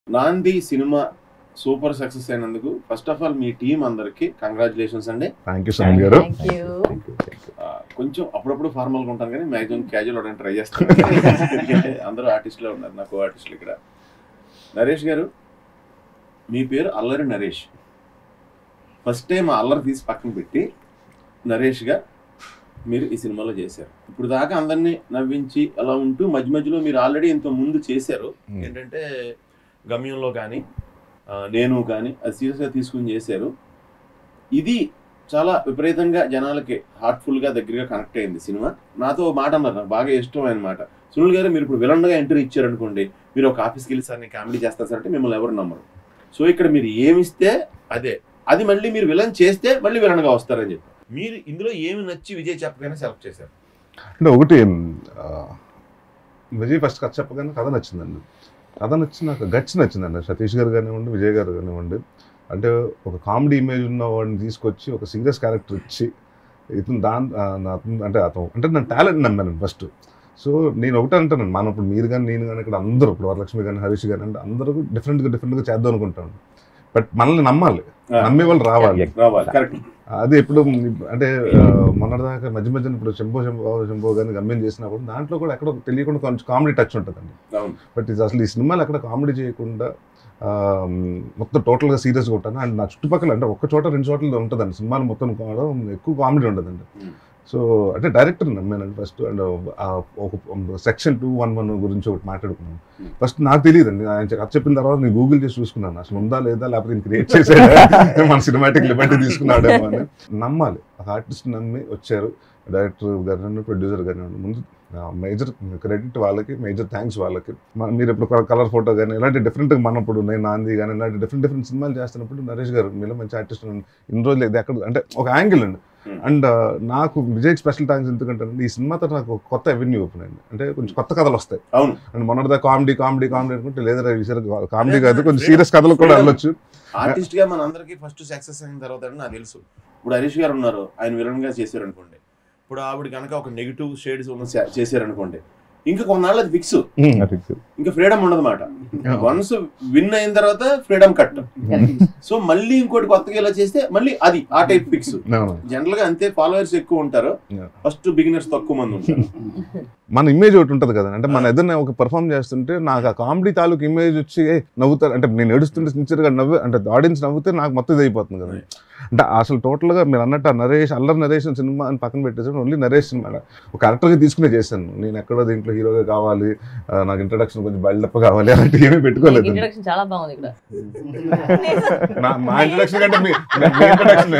నాంది cinema super success అయినందుకు first of all మీ టీం అందరికి కంగ్రాచులేషన్స్ అండి thank you Sunil garu thank you ఆ, కొంచెం అప్పుడప్పుడు ఫార్మల్ గా ఉంటాను కానీ మాక్సిమం క్యాజువల్ అవడానికి ట్రై చేస్తాను ఎందుకంటే అందరూ ఆర్టిస్టులే ఉన్నారు నాకు ఆర్టిస్టులు ఇక్కడ నరేష్ గారు మీ పేరు అల్లరి నరేష్ ఫస్ట్ టైం ఆ అల్లరి తీసి పక్కన పెట్టి నరేష్గా మీరు ఈ సినిమాలో చేశారు ఇప్పుడు దాకా అందరినీ నవ్వించి అలా ఉంటూ మధ్య మధ్యలో మీరు ఆల్రెడీ ఇంత ముందు చేశారు Hmm. ఏంటంటే గమ్యంలో కానీ ఆ, నేను కానీ అది సీరియస్గా తీసుకుని చేశారు ఇది చాలా విపరీతంగా జనాలకి హార్ట్ఫుల్గా దగ్గరగా కనెక్ట్ అయింది సినిమా నాతో ఓ మాట అన్నారు నాకు బాగా ఇష్టమైన మాట సునీల్ గారు మీరు ఇప్పుడు విలన్గా ఎంట్రీ ఇచ్చారనుకోండి మీరు ఒక ఆఫీస్కి వెళ్ళి సార్ నేను కామెడీ చేస్తాను సార్ అంటే మిమ్మల్ని ఎవరు నమ్మరు సో ఇక్కడ మీరు ఏమిస్తే అదే అది మళ్ళీ మీరు విలన్ చేస్తే మళ్ళీ విలన్గా వస్తారని చెప్పి మీరు ఇందులో ఏమి నచ్చి విజయ్ చెప్పగానే సెలెక్ట్ చేశారు అంటే ఒకటి ఆ, విజయ్ ఫస్ట్ కథ చెప్పగానే కథ నచ్చిందండి కథ నచ్చి నాకు గట్స్ నచ్చిందండి సతీష్ గారు కానివ్వండి విజయ్ గారు కానివ్వండి అంటే ఒక కామెడీ ఇమేజ్ ఉన్న వాడిని తీసుకొచ్చి ఒక సీరియస్ క్యారెక్టర్ ఇచ్చి ఇతను దాని ఆ, నా- అంటే అతను అంటే నేను టాలెంట్ నమ్మాను ఫస్ట్ సో నేను ఒకటే అంటాను మన ఇప్పుడు మీరు కానీ నేను కానీ ఇక్కడ అందరూ ఇప్పుడు వరలక్ష్మి కానీ హరీష్ కానీ అంటే అందరూ డిఫరెంట్గా డిఫరెంట్గా చేద్దాం అనుకుంటాను బట్ మనల్ని నమ్మాలి నమ్మే వాళ్ళు రావాలి రావాలి కరెక్ట్ అది ఎప్పుడు అంటే ఆ, మొన్నటిదాకా మధ్య మధ్యన ఇప్పుడు శంభో శంభో శంభో కానీ గమ్యం చేసినప్పుడు దాంట్లో కూడా ఎక్కడ తెలియకుండా కొంచెం కామెడీ టచ్ ఉంటుందండి అవును బట్ ఇది అసలు ఈ సినిమాలు ఎక్కడ కామెడీ చేయకుండా ఆ, మొత్తం టోటల్గా సీరియస్గా ఉంటాను అండ్ నా చుట్టుపక్కల అంటే ఒక్క చోట రెండు చోట్ల ఉంటుందండి సినిమాలు మొత్తం కూడా ఎక్కువ కామెడీ ఉంటుందండి Hmm. సో అంటే డైరెక్టర్ నమ్మానండి ఫస్ట్ అండ్ ఒక సెక్షన్ టూ వన్ వన్ గురించి ఒకటి మాట్లాడుకున్నాను Hmm. ఫస్ట్ నాకు తెలియదండి ఆయన కథ చెప్పిన తర్వాత నేను గూగుల్ చేసి చూసుకున్నాను అసలు ఉందా లేదా లేకపోతే నేను క్రియేట్ చేసాడా మన సినిమాటిక్ లిబర్టీ తీసుకున్నాడేమో అని నమ్మాలి ఒక ఆర్టిస్ట్ నమ్మి వచ్చారు డైరెక్టర్ గారిని ప్రొడ్యూసర్ గారిని ముందు మేజర్ క్రెడిట్ వాళ్ళకి మేజర్ థ్యాంక్స్ వాళ్ళకి మన- మీరు ఇప్పుడు కలర్ ఫోటో కానీ ఇలాంటి డిఫరెంట్ మనం ఇప్పుడు నేను నాంది కానీ ఇలాంటి డిఫరెంట్ డిఫరెంట్ సినిమాలు చేస్తున్నప్పుడు నరేష్ గారు మీలో మంచి ఆర్టిస్ట్ ఇన్ని రోజులు ఇది ఎక్కడ అంటే ఒక యాంగిల్ అండి Hmm. అండ్ నాకు విజయ్ స్పెషల్ థ్యాంక్స్ ఎందుకంటే ఈ సినిమాతో నాకు ఒక కొత్త ఎవెన్యూ ఓపెన్ అయింది అంటే కొంచెం కొత్త కథలు వస్తాయి అవును అండ్ మొన్నటిదా కామెడీ కామెడీ కామెడీ అనుకుంటే లేదా కామెడీ కాదు కొంచెం సీరియస్ కథలు కూడా వెళ్ళొచ్చు ఆర్టిస్ట్ గా మన అందరికి ఫస్ట్ సక్సెస్ అయిన తర్వాత నాకు తెలుసు ఇప్పుడు హరీష్ గారు ఉన్నారు ఆయన విలన్ గా చేశారు అనుకోండి ఇప్పుడు ఆవిడ కనుక ఒక నెగిటివ్ షేడ్స్ ఉన్న చే- చేశారు అనుకోండి ఇంకా కొన్నాళ్ళు అది ఫిక్స్ ఇంకా ఫ్రీడమ్ ఉండదు మాట వన్స్ విన్ అయిన తర్వాత ఫ్రీడమ్ కట్ సో మళ్ళీ ఇంకోటి కొత్తగా ఇలా చేస్తే మళ్ళీ అది ఆ టైప్ ఫిక్స్ అవును. జనరల్ గా అంతే ఫాలోవర్స్ ఎక్కువ ఉంటారు Yeah. ఫస్ట్ బిగినర్స్ తక్కువ మంది ఉంటారు మన ఇమేజ్ ఒకటి ఉంటుంది కదా అంటే మన ఏదైనా ఒక పర్ఫామ్ చేస్తుంటే నాకు ఆ కామెడీ తాలూకు ఇమేజ్ వచ్చి "ఏ, నవ్వుతారు అంటే నేను ఏడుస్తుంటే సిన్సియర్గా నవ్వు అంటే ఆడియన్స్ నవ్వుతే నాకు మొత్తం ఇది అయిపోతుంది కదా అంటే అసలు టోటల్గా మీరు అన్నట్టు ఆ నరేష్ అల్లరి నరేష్ అని సినిమా అని పక్కన పెట్టేసాను ఓన్లీ నరేష్ సినిమా ఒక క్యారెక్టర్గా తీసుకునే చేశాను నేను ఎక్కడో దీంట్లో హీరోగా కావాలి ఆ, నాకు ఇంట్రడక్షన్ కొంచెం బయలుదేప్ప కావాలి అలాంటి ఏమీ పెట్టుకోలేదు ఇంట్రడక్షన్ చాలా బాగుంది ఇక్కడ నా- మా ఇంట్రడక్షన్ కంటే మీ ఇంట్రడక్షన్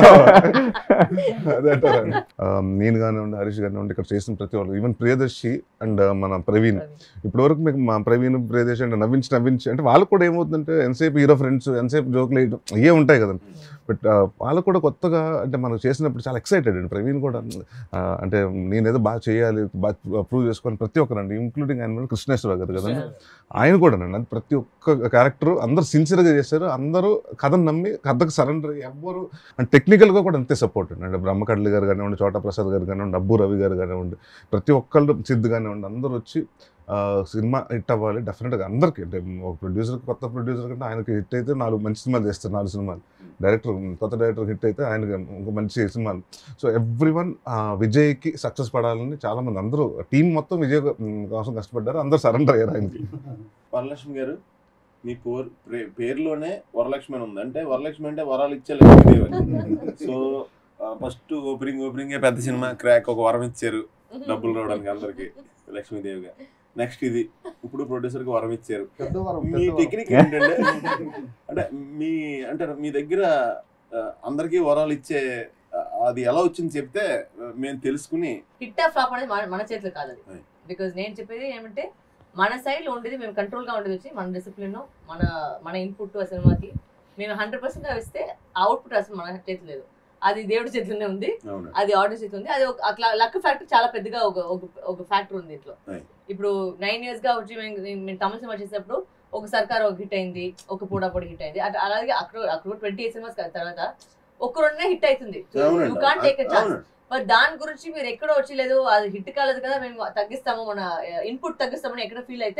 అదే అంటారండి ఆ, నేను కానివ్వండి హరీష్ కానివ్వండి ఇక్కడ చేసిన ప్రతి ఒక్కరు ఈవెన్ ప్రియదర్శి అండ్ మన ప్రవీణ్ ఇప్పటి వరకు మీకు మా ప్రవీణ్ ప్రియదర్శి అంటే నవ్వించి నవ్వించి అంటే వాళ్ళకు కూడా ఏమవుతుందంటే ఎంతసేపు హీరో ఫ్రెండ్స్ ఎంతసేపు జోకులు వేయడం ఇవే ఉంటాయి కదండి బట్ వాళ్ళకు కూడా కొత్తగా అంటే మనం చేసినప్పుడు చాలా ఎక్సైటెడ్ అండి ప్రవీణ్ కూడా ఆ, అంటే నేనేదో బాగా చేయాలి బాగా ప్రూవ్ చేసుకొని ప్రతి ఒక్కరండి ఇంక్లూడింగ్ ఆయన కృష్ణేశ్వర గారు కదండి ఆయన కూడా అండి ప్రతి ఒక్క క్యారెక్టర్ అందరూ సిన్సియర్గా చేశారు అందరూ కథను నమ్మి కథకు సరెండర్ ఎవ్వరు అండ్ టెక్నికల్గా కూడా అంతే సపోర్ట్ అండి అంటే బ్రహ్మకడ్లి గారు కానివ్వండి చోటా ప్రసాద్ గారు కానివ్వండి అబ్బు రవి గారు కానివ్వండి ప్రతి ఒక్కళ్ళు సిద్ధు కానివ్వండి అందరూ వచ్చి ఆ, సినిమా హిట్ అవ్వాలి డెఫినెట్గా అందరికీ అంటే ఒక ప్రొడ్యూసర్ కొత్త ప్రొడ్యూసర్ కంటే ఆయనకి హిట్ అయితే నాలుగు మంచి సినిమాలు చేస్తారు నాలుగు సినిమాలు డైరెక్టర్ కొత్త డైరెక్టర్ హిట్ అయితే ఆయనకి ఒక మంచి సినిమాలు సో ఎవ్రీ వన్ విజయ్కి సక్సెస్ పడాలని చాలా మంది అందరూ టీం మొత్తం విజయ్ కోసం కష్టపడ్డారు అందరూ సరెండర్ అయ్యారు ఆయనకి వరలక్ష్మి గారు మీ పోర్ ప్రే- పేరులోనే వరలక్ష్మి అని ఉంది అంటే వరలక్ష్మి అంటే వరాలు ఇచ్చే లక్ష్మీదేవి అని. సో ఫస్ట్ ఓపెనింగ్ ఓపెనింగ్ పెద్ద సినిమా క్రాక్ ఒక వరం ఇచ్చారు డబ్బులు రావడానికి అందరికి లక్ష్మీదేవిగా నెక్స్ట్ ఇది ఇప్పుడు ప్రొడ్యూసర్ కి వరం ఇచ్చారు మీ టెక్నిక్ ఏంటంటే అంటే మీ అంటే మీ దగ్గర ఆ, అందరికీ వరాలు ఇచ్చే ఆ, అది ఎలా వచ్చింది చెప్తే ఆ, మేము తెలుసుకుని హిట్ ఆఫ్ ఫ్లాప్ అనేది మన మన చేతిలో కాదు అది Right. బికాజ్ నేను చెప్పేది ఏమంటే మన సైడ్ లో ఉండేది మేము కంట్రోల్ గా ఉండేది వచ్చి మన డిసిప్లిన్ మన మన ఇన్పుట్ ఆ సినిమాకి మేము హండ్రెడ్ పర్సెంట్ ఇస్తే అవుట్పుట్ అసలు మన చేతి లేదు అది దేవుడి చేతిలోనే ఉంది అవును అది ఆడియన్స్ చేతి ఉంది అది ఒక అట్లా లక్ ఫ్యాక్టర్ చాలా పెద్దగా ఒక ఒక- ఒక ఫ్యాక్టర్ ఉంది దీంట్లో Right. ఇప్పుడు నైన్ ఇయర్స్ గా వచ్చి మేము మేము తమిళ సినిమా చేసేటప్పుడు ఒక సర్కార్ ఒక హిట్ అయింది ఒక పూడా పొడి హిట్ అయింది అట్లా అలాగే అక్కడ అక్కడ ట్వంటీ ఎయిట్ సినిమాస్ తర్వాత ఒక్క రెండునే హిట్ అవుతుంది యూ కాంట్ టేక్ ఛాన్స్ అవునండి మరి దాని గురించి మీరు ఎక్కడో వచ్చి లేదు అది హిట్ కాలేదు కదా మేము తగ్గిస్తాము మన ఇన్పుట్ తగ్గిస్తామని ఎక్కడ ఫీల్ అయితే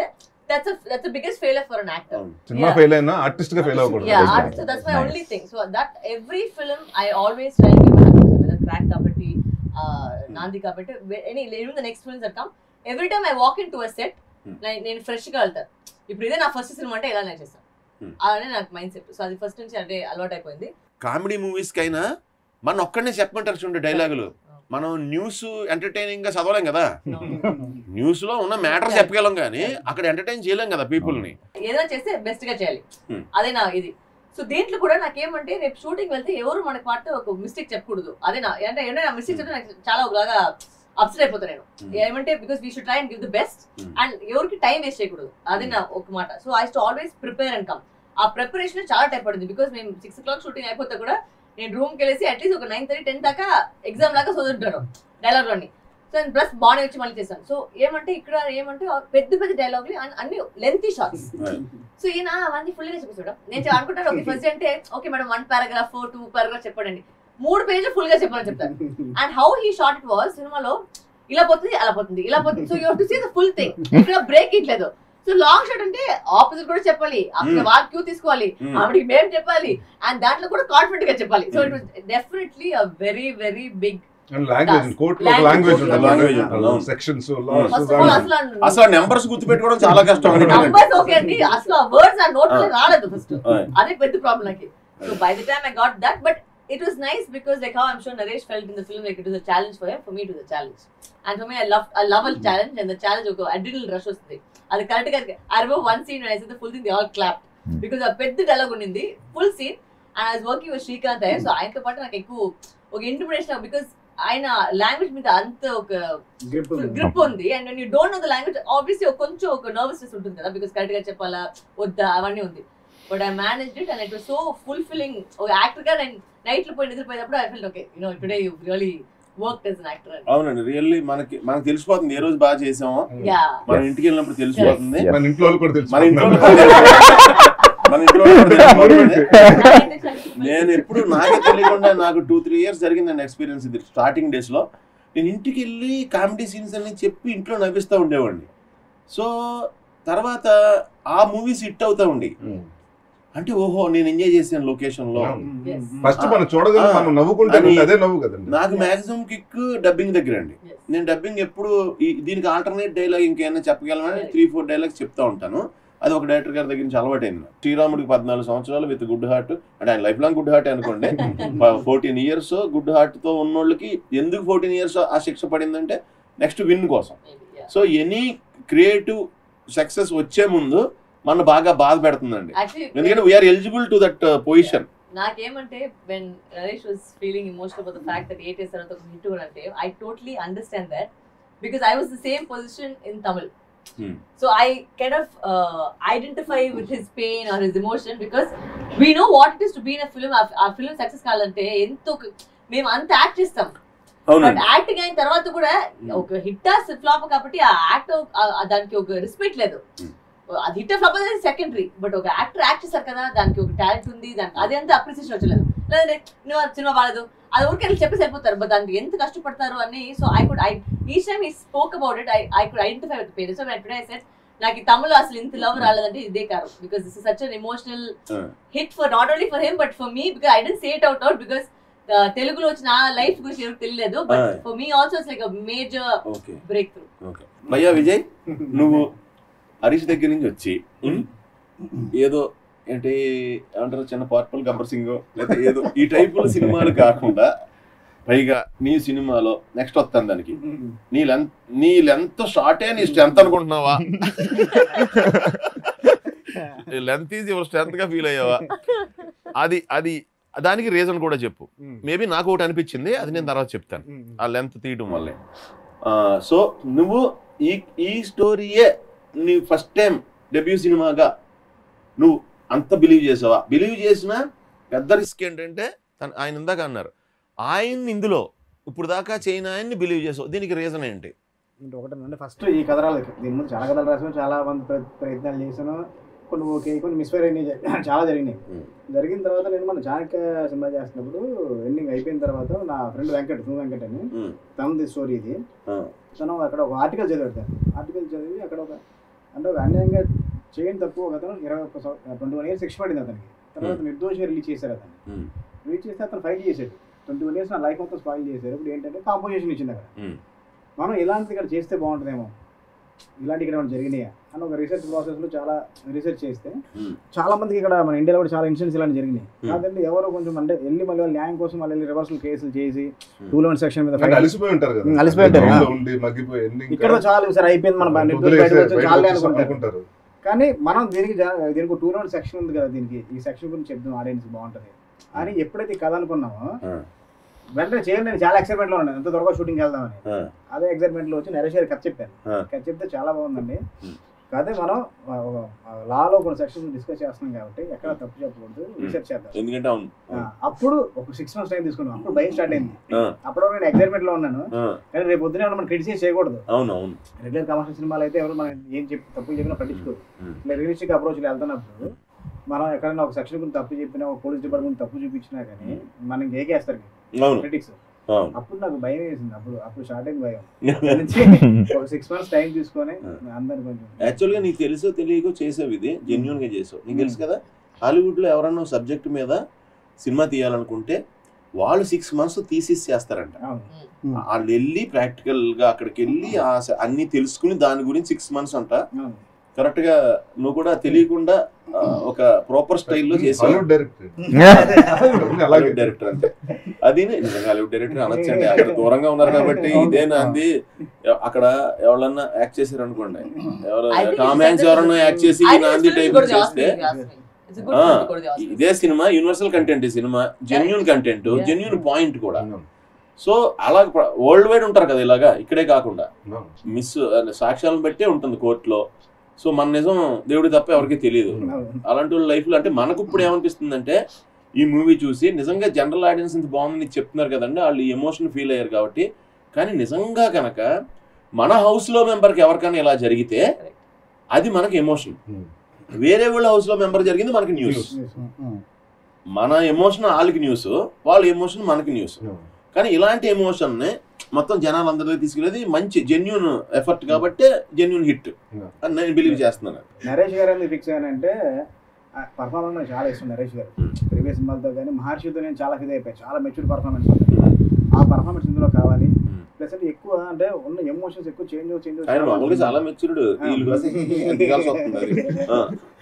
that's a that's the biggest failure for an actor అవును. Cinema Yeah. ఫెయిల్ అయినా ఆర్టిస్ట్ గా ఫెయిల్ అవ్వకూడదు yeah That's art, right. so that's my Nice. only thing so that every film i always try and give an answer whether crack kabatti uh nandi kabatti whe- any even the next films that come every time i walk into a set Hmm. నేను fresh గా వెళ్తాను ఇప్పుడు ఇదే నా first cinema అంటే ఇలా నేను చేస్తాను Hmm. అలానే నాకు మైండ్ సెట్ సో అది ఫస్ట్ నుంచి అంటే అలవాటు అయిపోయింది కామెడీ మూవీస్ కైనా మన ఒక్కడనే చెప్పమంటారు చూడండి డైలాగులు మనం న్యూస్ ఎంటర్టైనింగ్ గా చదవలేం కదా న్యూస్ లో ఉన్న మ్యాటర్ చెప్పగలం కానీ అక్కడ ఎంటర్టైన్ చేయలేం కదా పీపుల్ ని ఏదైనా చేస్తే బెస్ట్ గా చేయాలి Hmm. అదే నా ఇది సో దీంట్లో కూడా నాకేమంటే రేపు షూటింగ్ వెళ్తే ఎవరు మనకి పాట ఒక మిస్టేక్ చెప్పకూడదు అదే నా అంటే ఏంటంటే నా మిస్టేక్ చెప్తే నాకు చాలా ఒకలాగా అప్సెట్ అయిపోతాను నేను Hmm. ఏమంటే because we should try and give the best Hmm. And ఎవరికి టైం వేస్ట్ చేయకూడదు అది నా ఒక మాట so I to always prepare and come ఆ ప్రిపరేషన్ చాలా టైం పడింది బికాస్ మేము సిక్స్ ఓ క్లాక్ షూటింగ్ అయిపోతే కూడా నేను రూమ్ కి వెళ్ళేసి అట్లీస్ట్ ఒక నైన్ థర్టీ టెన్ దాకా ఎగ్జామ్ లాగా చదువుతుంటాను డైలాగ్ లోని సో నేను ప్లస్ బాడీ వచ్చి మళ్ళీ చేశాను సో ఏమంటే ఇక్కడ ఏమంటే పెద్ద పెద్ద డైలాగ్లు అన్ని లెంతీ షార్ట్స్ సో ఈయన అవన్నీ ఫుల్ గా చెప్పేసాడు నేను చెప్ప- అనుకుంటాను ఓకే ఫస్ట్ అంటే okay madam one paragraph two paragraph చెప్పండి మూడు పేజీలు ఫుల్ గా చెప్పాలని చెప్తాను and how he shot it was సినిమాలో ఇలా పోతుంది అలా పోతుంది ఇలా పోతుంది so you to see the full thing ఇక్కడ బ్రేక్ ఇట్లేదు సో లాంగ్ షాట్ అంటే ఆపోజిట్ కూడా చెప్పాలి అక్కడ Hmm. వాళ్ళ క్యూ తీసుకోవాలి Hmm. ఆవిడకి మేము చెప్పాలి అండ్ దాంట్లో కూడా కాన్ఫిడెంట్ గా చెప్పాలి so it was definitely a very very big and language Task. కోర్టులో Language. లాంగ్వేజ్ Language ఉంటుంది, అవును. సెక్షన్స్ ఫస్ట్ ఆఫ్ ఆల్ అసలు అసలు నెంబర్స్ గుర్తుపెట్టుకోవడం చాలా కష్టం నంబర్స్ ఓకే అండి అసలు ఆ వర్డ్స్ ఆ నోట్ Ah. రాలేదు ఫస్ట్ Ah. అదే పెద్ద ప్రాబ్లం నాకు so by the time I got that but it was nice because like how I'm sure Naresh felt in the film like it was a challenge for him for me to the challenge and for me I love I love a challenge and the challenge ఒక adrenaline rush వస్తుంది అది correct గా I remember one scene I the full thing they all clap because ఆ పెద్ద dialogue ఉండింది full scene and I was working with Srikanth Iyer so ఆయనతో పాటు నాకు ఎక్కువ ఒక ఇంటిమిడేషన్ బికాస్ ఆయన లాంగ్వేజ్ మీద అంత ఒక గ్రిప్ గ్రిప్ ఉంది and you don't know the language obviously కొంచెం ఒక నర్వస్నెస్ ఉంటుంది కదా బికాస్ కరెక్ట్ గా చెప్పాలా వద్దా అవన్నీ ఉంది but I manage it and it was so fulfilling ఒక యాక్టర్ గా నేను నైట్ లో పోయి నిద్రపోయినప్పుడు I feel okay you know today you really work as an actor అవునండి రియల్లీ మనకి మనకు తెలిసిపోతుంది ఏ రోజు బాగా చేసామో యా మన ఇంటికి వెళ్ళినప్పుడు తెలిసిపోతుంది Yes. మన ఇంట్లో వాళ్ళు కూడా తెలుసు మన ఇంట్లో వాళ్ళకి తెలిసిపోతుంది. మన ఇంట్లో వాళ్ళకి కూడా తెలిసిపోతుంది. నేను ఎప్పుడు నాకే తెలియకుండా నాకు టూ త్రీ ఇయర్స్ జరిగిందండి ఎక్స్పీరియన్స్ ఇది స్టార్టింగ్ డేస్ లో నేను ఇంటికి వెళ్ళి కామెడీ సీన్స్ అన్ని చెప్పి ఇంట్లో నవ్విస్తూ ఉండేవాడిని సో తర్వాత ఆ మూవీస్ హిట్ అవుతా ఉండి అంటే ఓహో నేను ఎంజాయ్ చేశాను లొకేషన్ లో ఫస్ట్ మనం చూడగలం Ah. మనం నవ్వుకుంటే అని- అదే నవ్వు కదండి నాకు మాక్సిమం కిక్ డబ్బింగ్ దగ్గర అండి నేను డబ్బింగ్ ఎప్పుడు ఈ- దీనికి ఆల్టర్నేట్ డైలాగ్ ఇంకేమైనా చెప్పగలమని త్రీ ఫోర్ డైలాగ్స్ చెప్తా ఉంటాను అది ఒక డైరెక్టర్ గారి దగ్గర నుంచి అలవాటైంది నాకు. శ్రీరాముడికి పద్నాలుగు సంవత్సరాలు విత్ గుడ్ హార్ట్ అంటే ఆయన లైఫ్ లాంగ్ గుడ్ హార్ట్ అనుకోండి ఫోర్టీన్ ఇయర్స్ గుడ్ హార్ట్ తో ఉన్నోళ్ళకి ఎందుకు ఫోర్టీన్ ఇయర్స్ ఆ శిక్ష పడిందంటే నెక్స్ట్ విన్ కోసం సో ఎనీ క్రియేటివ్ సక్సెస్ వచ్చే ముందు మన బాగా బాధ పెడుతుందండి ఎందుకంటే we are eligible to that position నాకేమంటే when Naresh was feeling emotional about the fact that eight years తర్వాత ఒక హిట్ కూడా అంటే I totally understand that because I was the same position in Tamil Hmm. So I can of identify with his pain or his emotion because we know what it is to been a film ఆ film success కావాలంటే ఎంతో మేము అంత act చేస్తాం but అవునండి acting అయిన తర్వాత కూడా ఒక హిట్ ఫ్లాప్ కాబట్టి ఆ యాక్ట్ దానికి ఒక రెస్పెక్ట్ లేదు Hmm. అది హిట్ ఫ్లాప్ అనేది సెకండరీ బట్ ఒక యాక్టర్ యాక్ట్ చేశారు కదా దానికి ఒక టాలెంట్ ఉంది దానికి అది అంత అప్రిసియేషన్ వచ్చలేదు లేదంటే నువ్వు ఆ సినిమా బాగాలేదు అది ఊరికి వెళ్ళి చెప్పేసి వెళ్ళిపోతారు బట్ దానికి ఎంత కష్టపడతారు అని so I could I each time he spoke about it I I could identify with parents so today I said నాకు ఈ తమిళ అసలు ఇంత లవ్ రాలేదంటే ఇదే కారణం because this is such an emotional Uh. Hit for not only for him but for me because I didn't say it out out because తెలుగులో వచ్చిన లైఫ్ గురించి ఎవరికి తెలియలేదు but Ah. For me also it's like major okay breakthrough okay భయ్యా విజయ్ నువ్వు హరీష్ దగ్గర నుంచి వచ్చి ఏదో ఏంటి ఏమంటారు చిన్న పర్పుల్ గబ్బర్ సింగ్ లేదా ఏదో ఈ టైపుల సినిమాలు కాకుండా పైగా నీ సినిమాలో నెక్స్ట్ వస్తాను దానికి నీ లెంత్ నీ లెంత్ షార్టే నీ స్ట్రెంత్ అనుకుంటున్నావా లెంత్ ఈజ్ యువర్ స్ట్రెంత్ గా ఫీల్ అయ్యావా అది అది దానికి రీజన్ కూడా చెప్పు మేబీ నాకు ఒకటి అనిపించింది అది నేను తర్వాత చెప్తాను ఆ లెంత్ తీయడం వల్లే సో నువ్వు ఈ ఈ స్టోరీయే నీ ఫస్ట్ టైం డెబ్యూ సినిమాగా నువ్వు అంత బిలీవ్ చేసావా బిలీవ్ చేసిన పెద్ద రిస్క్ ఏంటంటే తను ఆయన ఇందాక అన్నారు ఆయన్ని ఇందులో ఇప్పుడు దాకా చేయని ఆయన్ని బిలీవ్ చేసావు దీనికి రీజన్ ఏంటి అంటే ఒకటేనంటే ఫస్ట్ ఈ కథ రాలేదు దీని ముందు చాలా కథలు రాసాను చాలా మంది ప్ర- ప్రయత్నాలు చేశాను కొన్ని ఓకే కొన్ని మిస్ఫైర్ అయినాయి జ- చాలా జరిగినాయి Hmm. జరిగిన తర్వాత నేను మన చాణక్య సినిమా చేస్తున్నప్పుడు ఎండింగ్ అయిపోయిన తర్వాత నా ఫ్రెండ్ వెంకట్ సు వెంకట్ అని Hmm. తనది స్టోరీ ఇది Ah. తను అక్కడ ఒక ఆర్టికల్ చదివాడు ఆర్టికల్ చదివి అక్కడ ఒక అంటే ఒక అన్యాయంగా చేయని తప్పు ఒక అతను ఇరవై ఒక్క ట్వంటీ వన్ ఇయర్స్ శిక్ష పడింది అతనికి తర్వాత నిర్దోషిగా రిలీజ్ చేశారు అతను ఉమ్, రిలీజ్ చేస్తే అతను ఫైట్ చేశాడు ట్వంటీ వన్ ఇయర్స్ నా లైఫ్ మొత్తం స్పాయిల్ చేశారు ఇప్పుడు ఏంటంటే కాంపోజిషన్ ఇచ్చింది అక్కడ ఉమ్, మనం ఇలాంటిది ఇక్కడ చేస్తే బాగుంటుందేమో ఇలాంటి ఇక్కడ ఏమైనా జరిగినాయా అని ఒక రీసెర్చ్ ప్రాసెస్లో చాలా రీసెర్చ్ చేస్తే ఉమ్, చాలా మందికి ఇక్కడ మన ఇండియాలో కూడా చాలా ఇన్సిడెంట్స్ ఇలాంటి జరిగినాయి Hmm. కాదంటే ఎవరో కొంచెం అంటే వెళ్ళి మళ్ళీ వాళ్ళ న్యాయం కోసం మళ్ళీ రివర్సల్ కేసులు చేసి Hmm. టూ లెవెన్ సెక్షన్ మీద అంటే fight అలసిపోయి ఉంటారు కదా ఉమ్, అలసిపోయి ఉంటారు. గ్రౌండ్లో ఉండి మగ్గిపోయి ఎన్ని ఇంకా ఇక్కడ చాలు సార్ అయిపోయింది మన నిర్దోషి వదిలేసి బయటకు వచ్చి బయటకు చాలే వచ్చేసి అనుకుంటారు అనుకుంటారు కానీ మనం దీనికి జా- దీనికి టూ లెవెన్ సెక్షన్ ఉంది కదా దీనికి ఈ సెక్షన్ గురించి చెప్తాం ఆడియన్స్ బాగుంటది అని ఎప్పుడైతే ఈ కథ అనుకున్నామో ఆ, వెంటనే చేయండి నేను చాలా ఎక్సైట్మెంట్ లో ఉన్నాను ఎంత త్వరగా షూటింగ్ వెళ్దామని ఆ, అదే ఎక్సైట్మెంట్ లో వచ్చి నరేష్ గారు కథ చెప్పాను ఆ. కథ చెప్తే చాలా బాగుందండి Hmm. అదే మనం లాలో కొన్ని సెక్షన్స్ డిస్కస్ చేస్తున్నాం కాబట్టి ఎక్కడ తప్పు చెప్పకూడదు రీసెర్చ్ చేద్దాం ఎందుకంటే అవును ఆ, అప్పుడు ఒక సిక్స్ మంత్స్ టైం తీసుకున్నాం అప్పుడు భయం స్టార్ట్ అయింది ఆ, అప్పుడు నేను ఎక్సైట్మెంట్ లో ఉన్నాను ఆ, కానీ రేపు పొద్దున మనం క్రిటిసైజ్ చేయకూడదు అవును అవును రెగ్యులర్ కమర్షియల్ సినిమాలు అయితే ఎవరు మనం ఏం చెప్పి తప్పు చెప్పినా పట్టించుకోరు Hmm. ఇట్లా రియలిస్టిక్ అప్రోచ్ వెళ్తున్నప్పుడు మనం ఎక్కడైనా ఒక సెక్షన్ గురించి తప్పు చెప్పినా ఒక పోలీస్ డిపార్ట్మెంట్ తప్పు చూపించినా కానీ మనం ఏకేస్తారు అవును క్రిటిక్స్ అవును అప్పుడు నాకు భయం వేసింది అప్పుడు అప్పుడు స్టార్ట్ అయింది భయం నుంచి ఒక సిక్స్ మంత్స్ టైం తీసుకొని అందరు కొంచెం యాక్చువల్గా నీకు తెలుసో తెలియకో చేసావు ఇది జెన్యున్ గా చేసావు నీకు తెలుసు కదా హాలీవుడ్ లో ఎవరన్నా సబ్జెక్ట్ మీద సినిమా తీయాలనుకుంటే వాళ్ళు సిక్స్ మంత్స్ తీసేసి చేస్తారంట అవును వాళ్ళు వెళ్ళి ప్రాక్టికల్ గా అక్కడికి వెళ్ళి ఆ స- అన్ని తెలుసుకుని దాని గురించి సిక్స్ మంత్స్ అంట అవును కరెక్ట్ గా నువ్వు కూడా తెలియకుండా ఆ, ఒక ప్రాపర్ స్టైల్లో చేసావు హాలీవుడ్ డైరెక్టర్ అలాగే హాలీవుడ్ డైరెక్టర్ అంటే అది నిజంగా హాలీవుడ్ డైరెక్టర్ అనొచ్చండి అక్కడ దూరంగా ఉన్నారు కాబట్టి ఇదే నాంది అక్కడ ఎవరన్నా యాక్ట్ చేశారు అనుకోండి ఎవరు I think Tom it's Hanks better ఎవరన్నా యాక్ట్ చేసి I ఈ think Naandhi it's type good to ask చేస్తే me, ask me. It's a good ఆ, film to go to the Oscars. ఇదే సినిమా యూనివర్సల్ కంటెంట్ ఈ cinema genuine content Yeah. Genuine point కూడా so అలా worldwide ఉంటారు కదా ఇలాగా ఇక్కడే కాకుండా మిస్ సాక్ష్యాలను బట్టే ఉంటుంది కోర్టులో సో మన నిజం దేవుడి తప్ప ఎవరికి తెలియదు అవును అలాంటి వాళ్ళ లైఫ్లో అంటే మనకు ఇప్పుడు ఏమనిపిస్తుందంటే ఈ మూవీ చూసి నిజంగా జనరల్ ఆడియన్స్ ఇంత బాగుందని చెప్తున్నారు కదండి వాళ్ళు ఎమోషన్ ఫీల్ అయ్యారు కాబట్టి కానీ నిజంగా కనుక మన హౌస్లో మెంబర్కి ఎవరికైనా ఇలా జరిగితే అది మనకి ఎమోషన్ వేరే వాళ్ళ హౌస్లో మెంబర్ జరిగింది మనకి న్యూస్ మన ఎమోషన్ వాళ్ళకి న్యూస్ వాళ్ళ ఎమోషన్ మనకి న్యూస్ కానీ ఇలాంటి ఎమోషన్ని మొత్తం జనాలందరిలో తీసుకెళ్ళేది మంచి జెన్యున్ ఎఫర్ట్ కాబట్టి జెన్యున్ హిట్ అని నేను బిలీవ్ చేస్తున్నాను నరేష్ గారు ఎందుకు ఫిక్స్ అయ్యానంటే పర్ఫార్మెన్స్ నాకు చాలా ఇష్టం నరేష్ గారు ప్రీవియస్ సినిమాలతో కానీ మహర్షితో నేను చాలా ఫిదా అయిపోయాను చాలా మెచ్యూర్ పర్ఫార్మెన్స్ ఆ పర్ఫార్మెన్స్ ఇందులో కావాలి ప్లస్ అంటే ఎక్కువ అంటే ఉన్న ఎమోషన్స్ ఎక్కువ చేంజ్ చేంజ్ ఆయన మామూలుగా చాలా మెచ్యూర్డ్ వీళ్ళు కోసం దిగాల్సి వస్తుంది అది ఆ,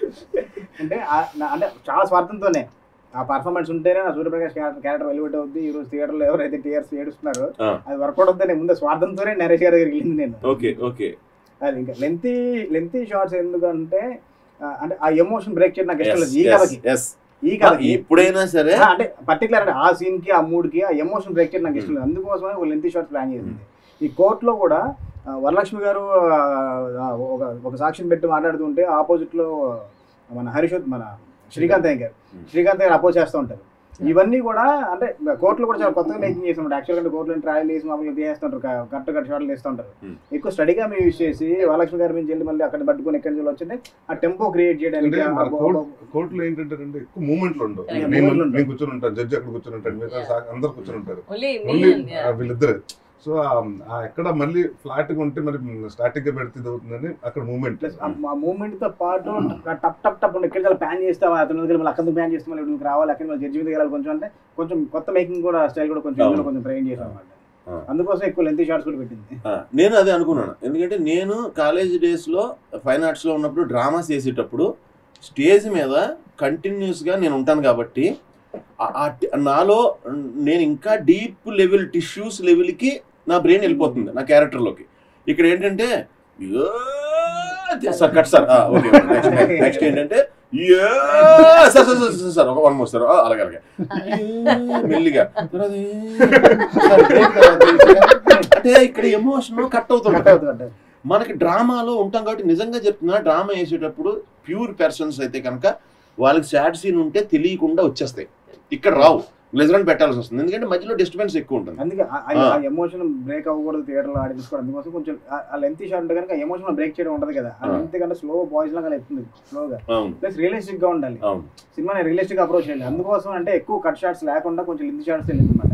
అంటే ఆ- నా- అంటే చాలా స్వార్థంతోనే ఆ పర్ఫార్మెన్స్ ఉంటేనే నా సూర్యప్రకాష్ క్యారెక్టర్ క్యారెక్టర్ వెలివేట్ అవుద్ది ఈ రోజు థియేటర్లో ఎవరైతే టీఆర్స్ ఏడుస్తున్నారో ఆ. అది వర్కౌట్ అవుతుంది ముందు స్వార్థంతోనే నరేష్ గారి దగ్గరికి వెళ్ళింది నేను ఓకే ఓకే అది ఇంకా లెంతీ లెంతీ షార్ట్స్ ఎందుకంటే ఆ, అంటే ఆ ఎమోషన్ బ్రేక్ చేయడం నాకు ఇష్టం Yes, లేదు ఈ yes, కథకి yes. ఈ కథకి ఎప్పుడైనా సరే ఆ, అంటే పర్టికులర్ అంటే ఆ సీన్ కి ఆ మూడ్ కి ఆ ఎమోషన్ బ్రేక్ చేయడం నాకు ఇష్టం లేదు అందుకోసమే ఒక లెంతీ షార్ట్ ప్లాన్ చేసింది ఈ కోర్టులో కూడా ఆ, వరలక్ష్మి గారు ఆ, ఆ, ఒక ఒక సాక్షిని పెట్టి మాట్లాడుతుంటే ఆపోజిట్ లో మన హరిషోత్ మన శ్రీకాంత్ అయ్య గారు Hmm. శ్రీకాంత్ గారు అపోజ్ చేస్తూ ఉంటారు ఇవన్నీ కూడా అంటే కోర్టులో కూడా చాలా కొత్తగా మేకింగ్ చేస్తుంటారు యాక్చువల్గా అంటే కోర్టులో ట్రయల్ చేసి మామూలుగా తీసేస్తుంటారు కరెక్ట్ కరెక్ట్ షాట్లు తీస్తుంటారు Hmm. ఎక్కువ స్టడీగా మేము యూజ్ చేసి వరలక్ష్మి గారి నుంచి వెళ్ళి మళ్ళీ అక్కడ పట్టుకొని ఎక్కడి నుంచి వచ్చింది ఆ టెంపో క్రియేట్ చేయడానికి అంటే ఆ- మన ఆ- కోర్టు కోర్టులో ఏంటంటే అంటే ఎక్కువ మూమెంట్లు ఉండవు Yeah, నేను movement లు ఉండవు. నేను కూర్చొని ఉంటాను జడ్జి అక్కడ కూర్చొని ఉంటాడు మిగతా Yeah. సా- అందరు కూర్చొని ఉంటారు Only me only and yeah. వీళ్ళిద్దరే సో ఎక్కడ మళ్ళీ ఫ్లాట్ గా ఉంటే మరి స్టాటిక్ గా పెడితే ఇది అవుతుందని అక్కడ మూమెంట్ ప్లస్ ఆ మూమెంట్ తో పాటు టప్ టప్ టప్ ఎక్కడ చాలా ప్యాన్ చేస్తావా అతని దగ్గర మళ్ళీ అక్కడ ప్యాన్ చేస్తే మళ్ళీ ఇక్కడికి రావాలి అక్కడ మళ్ళీ జడ్జి మీద వెళ్ళాలి కొంచెం అంటే కొంచెం కొత్త మేకింగ్ కూడా స్టైల్ కూడా కొంచెం ఇందులో కొంచెం ట్రైన్ చేసాం అనమాట ఆ. అందుకోసం ఎక్కువ లెంతీ షార్ట్స్ కూడా పెట్టింది ఆ, నేను అదే అనుకున్నాను ఎందుకంటే నేను కాలేజ్ డేస్లో ఫైన్ ఆర్ట్స్లో ఉన్నప్పుడు డ్రామాస్ చేసేటప్పుడు స్టేజ్ మీద కంటిన్యూస్గా నేను ఉంటాను కాబట్టి ఆ- ఆ టి- నాలో నేను ఇంకా డీప్ లెవెల్ టిష్యూస్ లెవెల్కి నా బ్రెయిన్ వెళ్ళిపోతుంది నా క్యారెక్టర్లోకి ఇక్కడ ఏంటంటే "yo" sir cut sir okay next next ఏంటంటే "yo" sir sir sir sir, sir ఒక వన్ మోర్ సార్ ఆ, అలాగే అలాగే "యో" మెల్లిగా తర్వాత సార్, break తర్వాత అంటే ఇక్కడ ఎమోషన్ కట్ కట్ అవుతుంది అవుతుంది అంటే మనకి డ్రామాలో ఉంటాం కాబట్టి నిజంగా చెప్తున్నా డ్రామా వేసేటప్పుడు ప్యూర్ పర్సన్స్ అయితే కనుక వాళ్ళకి సాడ్ సీన్ ఉంటే తెలియకుండా వచ్చేస్తాయి ఇక్కడ రావు గ్లెజరన్ పెట్టాల్సి వస్తుంది ఎందుకంటే మధ్యలో డిస్టర్బెన్స్ ఎక్కువ ఉంటుంది అందుకే ఆ- ఆ- ఆ. ఆ ఎమోషన్ బ్రేక్ అవ్వకూడదు థియేటర్ లో ఆడియన్స్ కూడా అందుకోసం కొంచెం ఆ- ఆ లెంతీ షార్ట్ ఉంటే కనుక ఎమోషన్ బ్రేక్ చేయడం ఉండదు కదా ఆ ఆ. లెంత్ కంటే స్లో బాయ్స్ లాగా వెళ్తుంది స్లోగా అవును ప్లస్ రియలిస్టిక్ గా ఉండాలి అవును సినిమాని రియలిస్టిక్ అప్రోచ్ చేయాలి అందుకోసం అంటే ఎక్కువ కట్ షార్ట్స్ లేకుండా కొంచెం లెంతీ షార్ట్స్ వెళ్ళింది అనమాట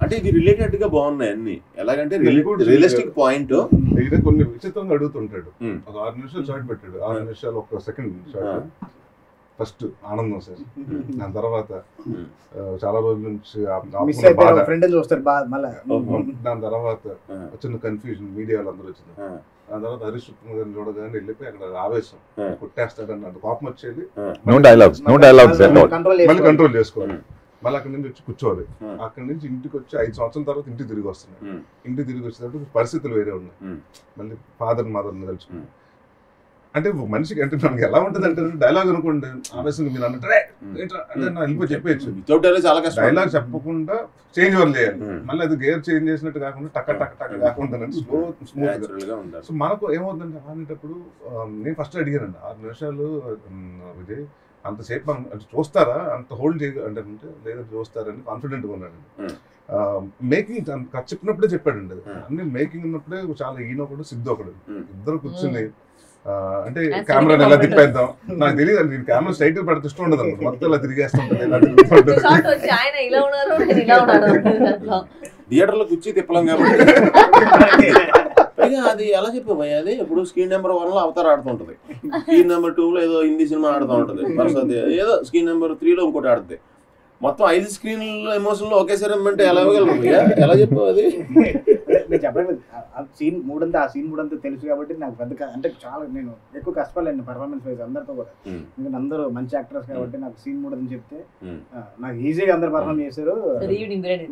అంటే ఇది రిలేటెడ్ గా బాగున్నాయి అన్ని ఎలాగంటే Very good. రియలిస్టిక్ పాయింట్ దగ్గర కొన్ని విచిత్రంగా అడుగుతుంటాడు Hmm. ఒక ఆరు నిమిషాలు షార్ట్ పెట్టాడు ఆరు Hmm. నిమిషాలు ఒక సెకండ్ షార్ట్ ఫస్ట్ ఆనందం సార్ దాని తర్వాత ఆ, చాలా రోజుల నుంచి ఆ- మిస్ ఆపుకున్న బాధ అయిపోయారు ఫ్రెండ్ చూస్తారు బాగా మళ్ళీ దాని తర్వాత చిన్న కన్ఫ్యూజన్ మీడియా వాళ్ళందరూ వచ్చింది దాని తర్వాత హరీష్ ఉత్తమ్ గారిని చూడగానే వెళ్ళిపోయి అక్కడ ఆవేశం Hmm. కొట్టేస్తాడని అంత కోపం వచ్చేది no dialogues no dialogues at all control మళ్ళీ కంట్రోల్ చేసుకోవాలి Hmm. మళ్ళీ అక్కడి నుంచి వచ్చి కూర్చోవాలి Hmm. అక్కడి నుంచి ఇంటికి వచ్చి ఐదు సంవత్సరాల తర్వాత ఇంటికి తిరిగి వస్తున్నాయి Hmm. ఇంటికి తిరిగి వచ్చేటప్పుడు పరిస్థితులు వేరే ఉన్నాయి Hmm. మళ్ళీ ఫాదర్ మదర్ని తెలుసుకుని Hmm. అంటే ఒక మనిషికి అంటే మనకి ఎలా ఉంటుంది అంటే డైలాగ్ అనుకోండి ఆవేశం మీరు అంటే ఏంట్రా అంటే నా వెళ్ళిపోయి చెప్పేయచ్చు వితౌట్ చాలా కష్టం డైలాగ్ చెప్పకుండా చేంజ్ ఓవర్ చేయాలి Hmm. మళ్ళీ అది గేర్ చేంజ్ చేసినట్టు కాకుండా టక్క టక్క టక్క కాకుండా స్లో స్మూత్ Natural గా ఉండాలి సో మనకు ఏమవుతుందంటే ఆనేటప్పుడు ఆ, నేను ఫస్ట్ అడిగానండి ఆరు నిమిషాలు ఉమ్, విజయ్ అంతసేపు మనం అంటే చూస్తారా అంత హోల్డ్ చేయ అంటే అంటే లేదా చూస్తారని కాన్ఫిడెంట్గా ఉన్నానండి Hmm. మేకింగ్ చెప్పినప్పుడే చెప్పాడండి అది. Hmm. అన్ని మేకింగ్ ఉన్నప్పుడే చాలా ఈయన ఒకడు సిద్ధు ఒకడు Hmm. ఇద్దరు కూర్చుని ఆ, అంటే And కెమెరాని ఎలా cinema తిప్పేద్దాం నాకు తెలియదు అండి కెమెరా స్ట్రైట్ పడితే ఇష్టం ఉండదు అనమాట మొత్తం ఇలా తిరిగేస్తుంటుంది ఇలా తిరుగుతుంటుంది. షార్ట్ వచ్చి ఆయన ఇలా ఉన్నారు నేను ఇలా ఉన్నాను దాంట్లో. థియేటర్ లో కూర్చి తిప్పలేం కాబట్టి పైగా అది ఎలా చెప్పావు అది ఇప్పుడు స్క్రీన్ నెంబర్ వన్ లో అవతార ఆడుతుంటది స్క్రీన్ నెంబర్ టూ లో ఏదో హిందీ సినిమా ఆడుతూ ఉంటది వరుసది ఏదో స్క్రీన్ నెంబర్ త్రీ లో ఇంకోటి ఆడుతుంది మొత్తం ఐదు స్క్రీన్ ఎమోషన్ లో ఒకేసారి ఇమ్మంటే ఎలా ఇవ్వగలరు భయ్యా? ఎలా చెప్పావు అది నేను చెప్పలేదు ఆ సీన్ మూడంతా ఆ సీన్ మూడంతా తెలుసు కాబట్టి నాకు పెద్ద క- అంటే చాలా నేను ఎక్కువ కష్టపడలేను పర్ఫార్మెన్స్ వైజ్ అందరితో కూడా Hmm. ఎందుకంటే అందరూ మంచి యాక్టర్స్ కాబట్టి నాకు సీన్ మూడని చెప్తే Hmm. ఆ, నాకు ఈజీగా అందరు పర్ఫార్మ్ చేశారు సరే, ఈవినింగ్ బిర్యానీ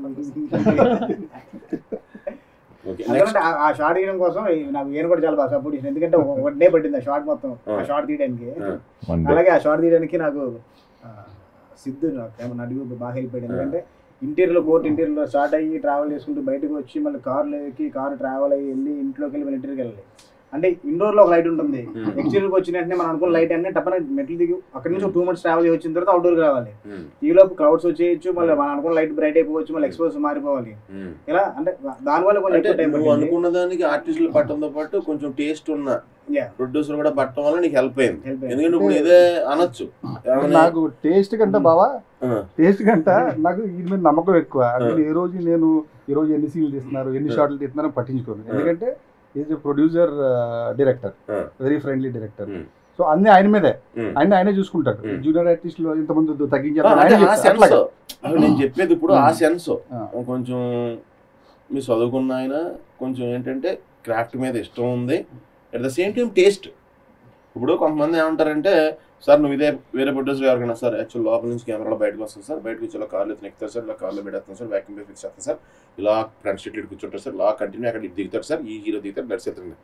ఓకే ఎందుకంటే ఆ- ఆ షార్ట్ తీయడం కోసం ఈ నాకు నేను కూడా చాలా బాగా సపోర్ట్ చేసిన ఎందుకంటే ఒక వన్ డే పట్టింది ఆ షార్ట్ మొత్తం ఆ Hmm. షార్ట్ తీయడానికి Hmm. వన్ అలాగే ఆ షార్ట్ తీయడానికి నాకు ఆ, సిద్ధు నాకు ఏమన్నా అడుగు బాగా హెల్ప్ అయ్యింది ఎందుకంటే ఇంటీరియర్ కోర్ట్ ఇంటీరియర్ లో స్టార్ట్ అయ్యి ట్రావెల్ చేసుకుంటూ బయటకు వచ్చి మళ్ళీ కార్లో ఎక్కి కారు ట్రావెల్ అయ్యి వెళ్ళి ఇంట్లోకి వెళ్ళి మళ్ళీ ఇంటీరియర్కి వెళ్ళాలి అంటే ఇండోర్ లో ఒక లైట్ ఉంటుంది Hmm. ఎక్స్టీరియర్ వచ్చిన వెంటనే మనం అనుకున్న లైట్ అన్నీ టప్పన మెట్లు దిగి అక్కడి నుంచి టూ మంత్స్ ట్రావెల్ చేసి వచ్చిన తర్వాత అవుట్డోర్ రావాలి Hmm. ఈ లోపు క్లౌడ్స్ వచ్చేయచ్చు మళ్ళీ మనం అనుకున్న లైట్ బ్రైట్ అయిపోవచ్చు మళ్ళీ ఎక్స్పోజ్ మారిపోవాలి Hmm. ఇలా అంటే దానివల్ల కొంచెం అంటే ఎక్కువ టైం నువ్వు పట్టింది అనుకున్న దానికి ఆర్టిస్టులు పట్టడంతో పాటు కొంచెం టేస్ట్ ఉన్న Yeah. ప్రొడ్యూసర్ కూడా పట్టడం వల్ల నీకు హెల్ప్ అయింది హెల్ప్ అయింది ఎందుకంటే ఇప్పుడు ఇదే అనొచ్చు ఏమని? నాకు టేస్ట్ కంటే బావా ఆ, టేస్ట్ కంటే నాకు ఇది మీద నమ్మకం ఎక్కువ నేను ఏ రోజు నేను ఈ రోజు ఎన్ని సీన్లు తీస్తున్నారు ఎన్ని ఆ. షార్ట్లు తీస్తున్నారు పట్టించుకోను ఎందుకంటే ఈజ్ ప్రొడ్యూసర్ డైరెక్టర్ ఆ. Very friendly director Hmm. So అన్ని ఆయన మీదే Hmm. ఆయన ఆయనే చూసుకుంటాడు Hmm. జూనియర్ ఆర్టిస్టులు ఇంతమంది ఆ, తగ్గించారు అదే ఆయనే ఆ చెప్తాడు. సెన్స్ అట్లాగా. అవి నేను చెప్పేది ఇప్పుడు ఆ Hmm. సెన్స్ ఆ. కొంచెం మీ చదువుకున్న ఆయన కొంచెం ఏంటంటే క్రాఫ్ట్ మీద ఇష్టం ఉంది at the same time taste ఇప్పుడు కొంతమంది ఏమంటారంటే సార్ నువ్వు ఇదే వేరే ప్రొడ్యూసర్ ఎవరికైనా సార్ యాక్చువల్ లోపల నుంచి కెమెరాలో బయటకు వస్తుంది సార్ బయటకు వచ్చి ఇలా కార్లు ఎత్తున ఎక్కుతారు సార్ ఇలా కార్లో పెడతాను సార్ వ్యాక్యూమ్ ఫిక్స్ చేస్తాను సార్ ఇలా ఫ్రంట్ సీట్ ఇటు కూర్చుంటారు సార్ ఇలా కంటిన్యూ అక్కడ ఇటు దిగుతారు సార్ ఈ హీరో దిగుతారు బ్లడ్ ఎత్తండి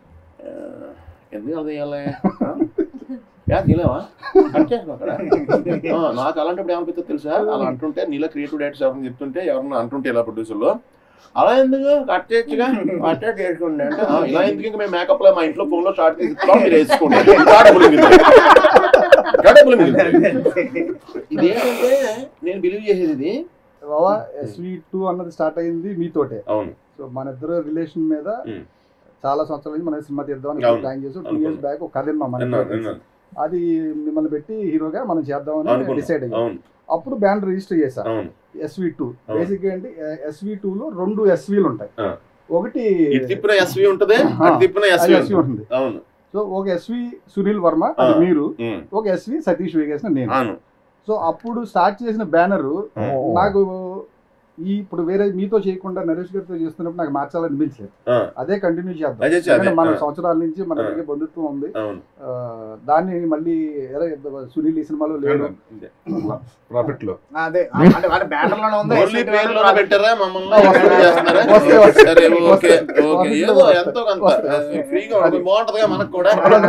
ఎందుకు అలా చేయాలి ఆ? యా దిగలేవా కట్ చేసిన అక్కడ ఆ, నాకు అలాంటప్పుడు ఏమనిపిస్తుంది తెలుసా అలా అంటుంటే నీలో క్రియేటివ్ డైరెక్టర్స్ ఎవరైనా చెప్తుంటే ఎవరన్నా అంటుంటే ఇలా ప్రొడ్యూసర్లో అలా ఎందుకు కట్ చేయొచ్చుగా కట్ చేసుకోండి అంటే "ఆ, ఇలా ఎందుకు ఇంకా మేము మేకప్ లో మా ఇంట్లో ఫోన్ లో షార్ట్ తీసుకుంటాం మీరు వేసుకోండి ఇంకా డబ్బులు మిగులుతాయి. ఇంకా డబ్బులు మిగులుతాయి. ఇది ఏంటంటే నేను బిలీవ్ చేసేది ఇది బావా ఎస్వి టూ అన్నది స్టార్ట్ అయింది మీతోటే అవును సో మన ఇద్దరు రిలేషన్ మీద Hmm. చాలా సంవత్సరాల నుంచి మనం సినిమా తీద్దామని అవును. ప్లాన్ చేసి టూ అనుకున్నాం. ఇయర్స్ బ్యాక్ ఒక కథ విన్నాం మన విన్నాను, ఇద్దరం. విన్నాను. అది మిమ్మల్ని పెట్టి హీరోగా మనం చేద్దామని అనుకున్నాం. డిసైడ్ అయ్యాం అవును అప్పుడు బ్యానర్ రిజిస్టర్ చేశా అవును ఎస్వి టూ అవును. బేసిక్ ఏంటి ఎస్వి టూ లో రెండు ఎస్వీలు ఉంటాయి ఆ. ఒకటి ఇటు తిప్పిన ఎస్వి ఉంటది ఆ, అటు తిప్పిన అది ఎస్వి ఎస్వి ఉంటుంది అవును సో ఒక ఎస్వి సునీల్ వర్మ అది ఆ. మీరు ఉమ్, ఒక ఎస్వి సతీష్ వేగేసిన నేను అవును సో అప్పుడు స్టార్ట్ చేసిన బ్యానర్ ఆ. నాకు ఈ ఇప్పుడు వేరే మీతో చేయకుండా నరేష్ గారితో చేస్తున్నప్పుడు నాకు మార్చాలనిపించలేదు ఆ, అదే కంటిన్యూ చేద్దాం అదే చేద్దాం. ఎందుకంటే మన ఆ. సంవత్సరాల నుంచి మన ఆ. దగ్గర బంధుత్వం ఉంది అవును ఆ, దాన్ని మళ్ళీ ఎరా సునీల్ ఈ సినిమాలో లేడు ప్రాఫిట్ లో అదే ఆ, అంటే వాళ్ళ బ్యానర్ లోనే ఉంది ఓన్లీ పేర్లోనే పెట్టారా మమ్మల్ని వస్తాయి, ఎక్స్ప్లెయిన్ చేస్తున్నారా? వస్తాయి, వస్తాయి. సరే ఓకే వస్తాయి. ఓకే వస్తాయి, ఏదో వస్తాయి. ఎంతో కొంత వస్తాయి, వస్తాయి. ఫ్రీగా ఉంటుంది బాగుంటదిగా మనకు కూడా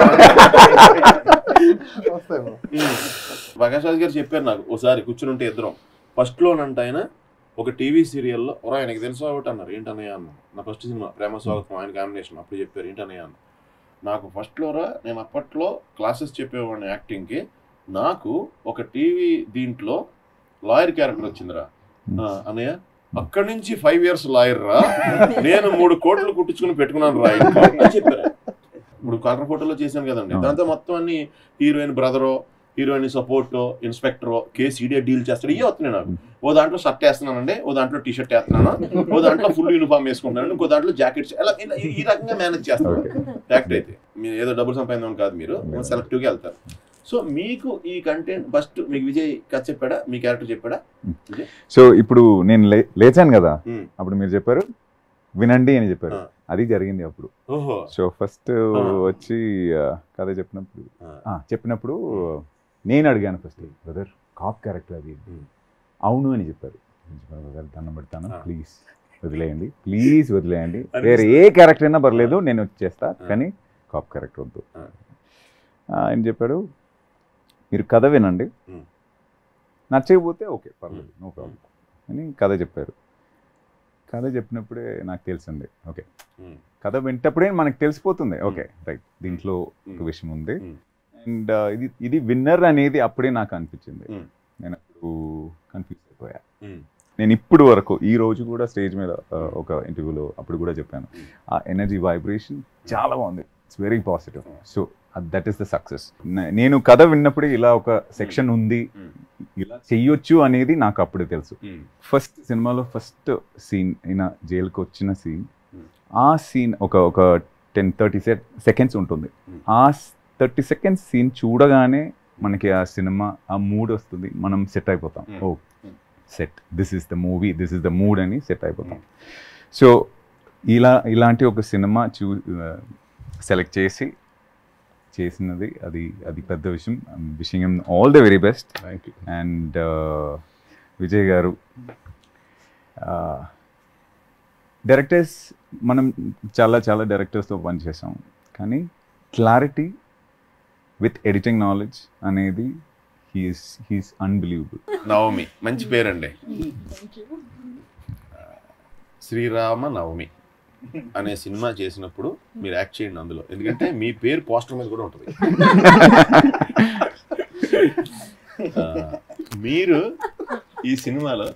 వస్తాయి బావ. ప్రకాష్ గారు చెప్పారు నాకు ఒకసారి కూర్చుని ఉంటే ఇద్దరం ఫస్ట్ లోనంట ఆయన ఒక టీవీ సీరియల్లో ఓ ఆయనకి తెలుసు ఒకటి అన్నారు ఏంటన్నయ్య అన్న నా ఫస్ట్ సినిమా ప్రేమ స్వాగతం ఆయన కాంబినేషన్ అప్పుడు చెప్పారు ఏంటన్నయ్య అన్న నాకు ఫస్ట్ లోరా నేను అప్పట్లో క్లాసెస్ చెప్పేవాడిని యాక్టింగ్కి నాకు ఒక టీవీ దీంట్లో లాయర్ క్యారెక్టర్ వచ్చిందిరా ఆ, అన్నయ్య అక్కడి నుంచి ఫైవ్ ఇయర్స్ లాయర్ రా నేను మూడు కోట్లు కుట్టించుకుని పెట్టుకున్నాను రా ఇంట్లో అని చెప్పారు ఇప్పుడు కలర్ ఫోటోలో చేశాను కదండి అవును. దాంతో మొత్తం అన్ని heroine brother heroine support inspector case idea deal చేస్తాడు ఇవే వస్తున్నాయి నాకు ఓ దాంట్లో షర్ట్ వేస్తున్నానండి ఓ దాంట్లో టీ షర్ట్ వేస్తున్నాను ఓ దాంట్లో ఫుల్ యూనిఫామ్ వేసుకుంటున్నాను ఇంకో దాంట్లో జాకెట్స్ ఇలా ఇలా ఈ- ఈ రకంగా మేనేజ్ చేస్తాను Okay. యాక్టర్ అయితే మీరు ఏదో డబ్బులు సంపాదించడం కాదు మీరు సెలెక్టివ్గా వెళ్తారు సో మీకు ఈ కంటెంట్ ఫస్ట్ మీకు విజయ్ కథ చెప్పాడా మీ క్యారెక్టర్ చెప్పాడా సో ఇప్పుడు నేను లే- లేచాను కదా Hmm. అప్పుడు మీరు చెప్పారు వినండి అని చెప్పారు Ah. అది జరిగింది అప్పుడు ఓహో సో ఫస్ట్ Ah. వచ్చి ఆ, కథ చెప్పినప్పుడు ఆ. ఆ, చెప్పినప్పుడు నేను అడిగాను ఫస్ట్ బ్రదర్ కాప్ క్యారెక్టర్ అది Hmm. అవును అని చెప్పారు "బ్రదర్, దండం పెడతాను Ah. ప్లీజ్ వదిలేయండి ప్లీజ్ వదిలేయండి అనిపిస్తుంది. వేరే ఏ క్యారెక్టర్ అయినా పర్లేదు నేను చేస్తా Ah. కానీ కాప్ క్యారెక్టర్ వద్దు Ah. ఆ, ఆయన చెప్పాడు మీరు కథ వినండి Hmm. నచ్చకపోతే ఓకే పర్లేదు Hmm. నో ప్రాబ్లం అని కథ చెప్పారు కథ చెప్పినప్పుడే నాకు తెలిసింది ఓకే Hmm. కథ వింటప్పుడే మనకు తెలిసిపోతుంది ఓకే రైట్ దీంట్లో ఒక Hmm. విషయం ఉంది Hmm. అండ్ ఇది ఇది విన్నర్ అనేది అప్పుడే నాకు అనిపించింది Hmm. నేను అప్పుడు కన్ఫ్యూజ్ అయిపోయా Hmm. నేను ఇప్పుడు వరకు ఈ రోజు కూడా స్టేజ్ మీద ఆ, ఒక ఇంటర్వ్యూలో అప్పుడు కూడా చెప్పాను Hmm. ఆ ఎనర్జీ వైబ్రేషన్ చాలా బాగుంది it's very positive Hmm. So that is the success నేను కథ విన్నప్పుడే ఇలా ఒక సెక్షన్ ఉంది Hmm. ఇలా చెయ్యొచ్చు అనేది నాకు అప్పుడే తెలుసు Hmm. ఫస్ట్ సినిమాలో ఫస్ట్ సీన్ ఈయన జైలుకి వచ్చిన సీన్ Hmm. ఆ సీన్ ఒక ఒక టెన్ థర్టీ సెకండ్స్ ఉంటుంది Hmm. ఆ థర్టీ సెకండ్స్ సీన్ చూడగానే మనకి ఆ సినిమా ఆ మూడ్ వస్తుంది మనం సెట్ అయిపోతాం Hmm. ఓ Hmm. Set this is the movie this is the mood అని సెట్ అయిపోతాం సో ఇలా ఇలాంటి ఒక సినిమా చూ సెలెక్ట్ చేసి చేసినది అది అది పెద్ద విషయం విషయం all the very best thank you and Vijay garu directors మనం చాలా చాలా డైరెక్టర్స్తో పనిచేసాం కానీ క్లారిటీ విత్ ఎడిటింగ్ నాలెడ్జ్ అనేది హీస్ హీస్ అన్బిలీవబుల్ నవమి మంచి పేరండి శ్రీరామ నవమి అనే సినిమా చేసినప్పుడు మీరు యాక్ట్ చేయండి అందులో ఎందుకంటే మీ పేరు పోస్టర్ మీద కూడా ఉంటుంది ఆ, మీరు ఈ సినిమాలో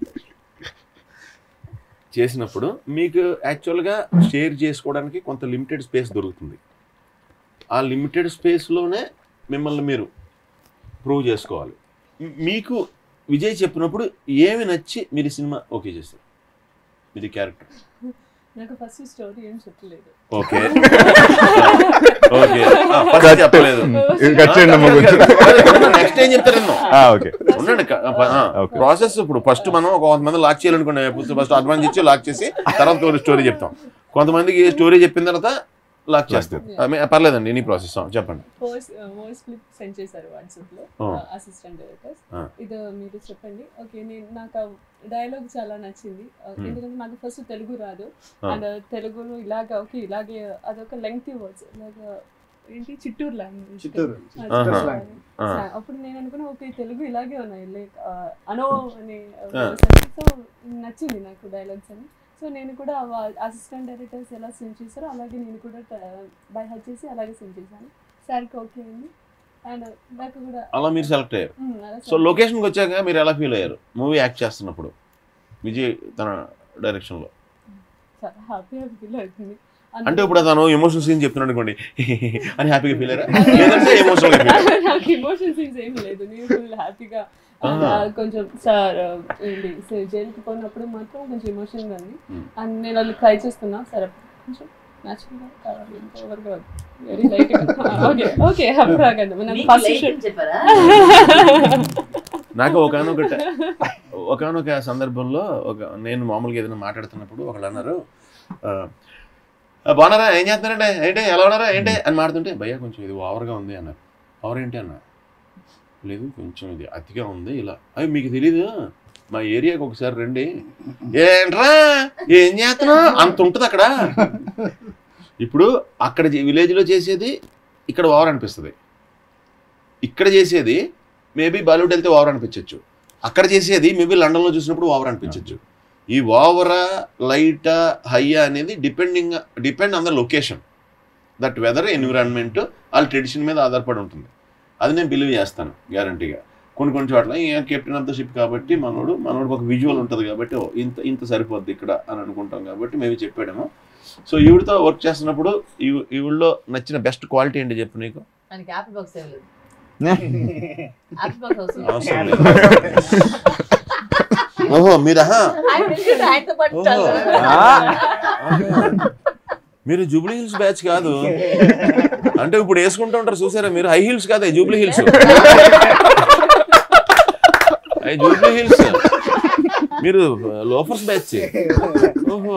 చేసినప్పుడు మీకు యాక్చువల్గా షేర్ చేసుకోవడానికి కొంత లిమిటెడ్ స్పేస్ దొరుకుతుంది ఆ లిమిటెడ్ స్పేస్లోనే మిమ్మల్ని మీరు ప్రూవ్ చేసుకోవాలి మీ- మీకు విజయ్ చెప్పినప్పుడు ఏమి నచ్చి మీరు ఈ సినిమా ఓకే చేస్తారు ఇది క్యారెక్టర్ నాకు ఫస్ట్ స్టోరీ ఏం చెప్పలేదు ఓకే ఓకే ఫస్ట్ చెప్పలేదు ఇది కట్ చేయండి అమ్మ కొంచెం నెక్స్ట్ ఏం చెప్తారు ఎన్నో ఓకే ఉండండి Okay. ప్రాసెస్ ఇప్పుడు ఫస్ట్ మనం ఒక కొంతమంది లాక్ చేయాలనుకునే ఫస్ట్ అడ్వాన్స్ ఇచ్చి లాక్ చేసి తర్వాత స్టోరీ చెప్తాం కొంతమందికి స్టోరీ చెప్పిన తర్వాత లాక్ చేస్తాం I mean, పర్లేదండి ఎనీ ప్రాసెస్ చెప్పండి వాయిస్ వాయిస్ క్లిప్ సెండ్ చేశారు వాట్సాప్ లో Oh. Assistant directors Ah. ఇది మీరు చెప్పండి ఓకే నేను నాకు డైలాగ్ చాలా నచ్చింది Uh, Hmm. ఎందుకంటే నాకు ఫస్ట్ తెలుగు రాదు Ah. అండ్ తెలుగులో ఇలాగా ఓకే ఇలాగే అదొక లెంగ్తీ వర్డ్స్ ఇలాగా ఏంటి చిత్తూరు లాంగ్వేజ్ చిత్తూరు ఆహా. ఆ. అప్పుడు నేను అనుకున్నా ఓకే తెలుగు ఇలాగే ఉన్నాయి లైక్ అనో అనే Ah. సో నచ్చింది నాకు డైలాగ్స్ అని సో నేను కూడా అసిస్టెంట్ డైరెక్టర్స్ ఎలా సెండ్ చేస్తారో అలాగే నేను కూడా బై హెడ్ చేసి అలాగే సెండ్ చేశాను సార్కి ఓకే అండి అండ్ నాకు కూడా అలా మీరు సెలెక్ట్ అయ్యారు ఉమ్, అలా సో లొకేషన్కి వచ్చాక మీరు ఎలా ఫీల్ అయ్యారు మూవీ యాక్ట్ చేస్తున్నప్పుడు విజయ్ తన డైరెక్షన్లో చాలా హ్యాపీగా ఫీల్ అవుతుంది అంటే ఇప్పుడు తను ఎమోషనల్ సీన్ చెప్తున్నాడు అనుకోండి అని హ్యాపీగా ఫీల్ అయ్యారా లేదంటే ఎమోషనల్ గా ఫీల్ నాకు ఇమోషన్ సీన్స్ ఏం లేదు నేను ఫుల్ హ్యాపీగా Ah. కొంచెం సార్ ఏంటి సార్ జైలుకి పోయినప్పుడు మాత్రం కొంచెం ఎమోషన్గా ఉంది Hmm. అండ్ నేను అది ట్రై చేస్తున్నా సరే కొంచెం న్యాచురల్గా కావాలి ఇంకా ఓవర్గా వెరీ లైట్ ఓకే ఓకే హ్యాపీగా నాకు మీకు ఫస్ట్ లైట్ అని చెప్పారా నాకు ఒకనొక ఒకనొక సందర్భంలో ఒక నేను మామూలుగా ఏదైనా మాట్లాడుతున్నప్పుడు ఒకళ్ళు అన్నారు "ఆ, ఆ, బాగున్నారా ఏం చేస్తున్నారంటే ఏంటి ఎలా ఉన్నారా ఏంటి అని మాట్లాడుతుంటే భయ్యా కొంచెం ఇది ఓవర్గా ఉంది అన్నారు ఓవర్ ఏంటి అన్నారు లేదు కొంచెం ఇది అతిగా ఉంది ఇలా అవి మీకు తెలీదు మా ఏరియాకి ఒకసారి రండి ఏంట్రా ఏం చేస్తున్నావు అంత ఉంటుంది అక్కడ ఇప్పుడు అక్కడ విలేజ్లో చేసేది ఇక్కడ ఓవర్ అనిపిస్తుంది ఇక్కడ చేసేది మేబీ బాలీవుడ్ వెళ్తే ఓవర్ అనిపించవచ్చు అక్కడ చేసేది మేబీ లండన్లో చూసినప్పుడు ఓవర్ అనిపించవచ్చు ఈ ఓవరా లైటా హైయా అనేది depending depend on the location that weather environment వాళ్ళ ట్రెడిషన్ మీద ఆధారపడి ఉంటుంది అది నేను బిలీవ్ చేస్తాను గ్యారంటీగా కొన్ని కొన్ని చోట్ల కెప్టెన్ ఆఫ్ ద షిప్ కాబట్టి మనోడు మనోడికి ఒక విజువల్ ఉంటుంది కాబట్టి ఓ, ఇంత ఇంత సరిపోద్ది ఇక్కడ అని అనుకుంటాం కాబట్టి మేబీ చెప్పాడేమో సో ఈవిడతో వర్క్ చేస్తున్నప్పుడు ఈ ఈవిడలో నచ్చిన బెస్ట్ క్వాలిటీ ఏంటి చెప్పు నీకు ఆయనకి యాపిల్ బాక్స్ ఏం లేదు Xbox వస్తుంది. అవసరం లేదు. ఓహో మీరా ఆయన పిలిచి ఆయనతో పాటు ఓహో. చాలు. మీరు జూబ్లీ హిల్స్ బ్యాచ్ కాదు అంటే ఇప్పుడు వేసుకుంటూ ఉంటారు చూసారా మీరు హై హిల్స్ కాదు జూబ్లీ హిల్స్ అవి జూబ్లీ హిల్స్ మీరు లోఫర్స్ బ్యాచ్ ఓహో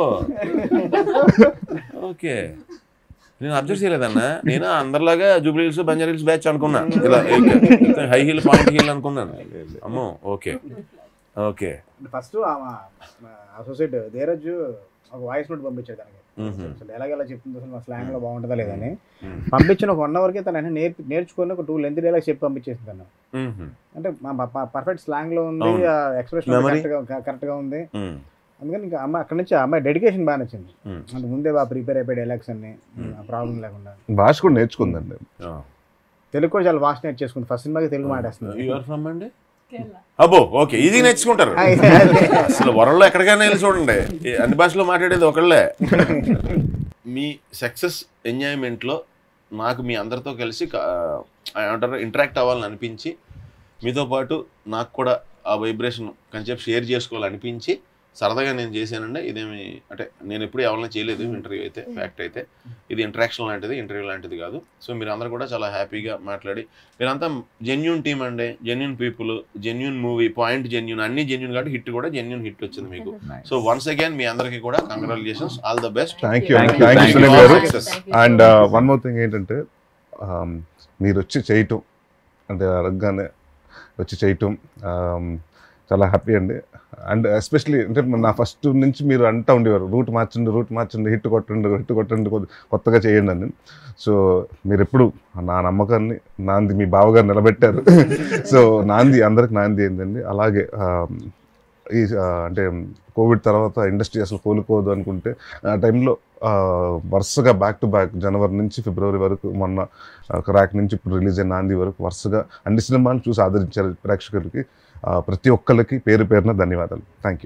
ఓకే నేను అబ్జర్వ్ చేయలేదన్నా నేను అందరిలాగా జూబ్లీ హిల్స్ బంజారా హిల్స్ బ్యాచ్ అనుకున్నా ఇలా హై హిల్ పాయింట్ హిల్ అనుకున్నాను అమ్మో okay okay first associate Dheeraj ఒక వాయిస్ నోట్ పంపించాడు తనకి మ్మ్. అసలు ఎలాగెలా చెప్తుంది అసలు మా స్లాంగ్ లో బాగుంటుందా లేదని మ్మ్. పంపించిన ఒక వన్ అవర్కే తను వెంటనే నేర్పి నేర్చుకొని ఒక టూ లెంత్ డైలాగ్ చెప్పి పంపించేసింది తను మ్మ్. అంటే పర్ఫెక్ట్ స్లాంగ్ లో ఉంది అవును. Expression Memory. కరెక్ట్ గా కరెక్ట్ గా ఉంది మ్మ్. అందుకని ఇంకా అమ్మాయి అక్కడ నుంచి ఆ అమ్మాయి డెడికేషన్ బాగా నచ్చింది మ్మ్. అంటే ముందే బాగా ప్రిపేర్ అయిపోయి డైలాగ్స్ అన్ని ప్రాబ్లం లేకుండా భాష కూడా నేర్చుకుందండి ఆ. తెలుగు కూడా చాలా ఫాస్ట్ నేర్చేసుకుంది ఫస్ట్ సినిమాకి తెలుగు మాట్లాడుతుంది You are from అండి కేరళ అబ్బో ఓకే ఈజీ నేర్చుకుంటారు అసలు వరల్డ్లో ఎక్కడికైనా వెళ్ళి చూడండి ఈ అన్ని భాషలో మాట్లాడేది ఒకళ్ళే మీ సక్సెస్ ఎంజాయ్మెంట్లో నాకు మీ అందరితో కలిసి క- ఆ, ఏమంటారు ఇంటరాక్ట్ అవ్వాలని అనిపించి మీతో పాటు నాకు కూడా ఆ వైబ్రేషన్ కొంచెం షేర్ చేసుకోవాలనిపించి సరదాగా నేను చేశానండి ఇదేమి అంటే నేను ఎప్పుడు ఎవరైనా చేయలేదు ఇంటర్వ్యూ అయితే ఫ్యాక్ట్ అయితే ఇది ఇంటరాక్షన్ లాంటిది ఇంటర్వ్యూ లాంటిది కాదు సో మీరు అందరూ కూడా చాలా హ్యాపీగా మాట్లాడి మీరంతా జెన్యున్ టీమ్ అండి genuine people genuine movie point genuine అన్ని జెన్యున్ కాబట్టి హిట్ కూడా జెన్యున్ హిట్ వచ్చింది మీకు Nice. సో వన్స్ అగైన్ మీ అందరికీ కూడా congratulations all the best thank you Thank you. Thank you Thank you. Sunil garu Success. Thank you so and much. One more thing ఏంటంటే um, మీరు వచ్చి చేయటం అంటే అడగగానే వచ్చి చేయటం um, చాలా హ్యాపీ అండి అండ్ ఎస్పెషలీ అంటే నా ఫస్ట్ నుంచి మీరు అంటూ ఉండేవారు రూట్ మార్చండి రూట్ మార్చండి హిట్ కొట్టండి హిట్ కొట్టండి కొద్ది- కొత్తగా చేయండి అని సో మీరు ఎప్పుడు నా నమ్మకాన్ని నాంది మీ బావగారు నిలబెట్టారు సో నాంది అందరికి నాంది ఏంటండి అలాగే um, ఈ ఆ, అంటే కోవిడ్ తర్వాత ఇండస్ట్రీ అసలు కోలుకోదు అనుకుంటే ఆ టైంలో ఆ, వరుసగా బ్యాక్ టు బ్యాక్ జనవరి నుంచి ఫిబ్రవరి వరకు మొన్న క్రాక్ నుంచి ఇప్పుడు రిలీజ్ అయిన నాంది వరకు వరుసగా అన్ని సినిమాలు చూసి ఆదరించారు ప్రేక్షకులకి ఆ, ప్రతి ఒక్కరికి పేరు పేరున ధన్యవాదాలు థ్యాంక్ యూ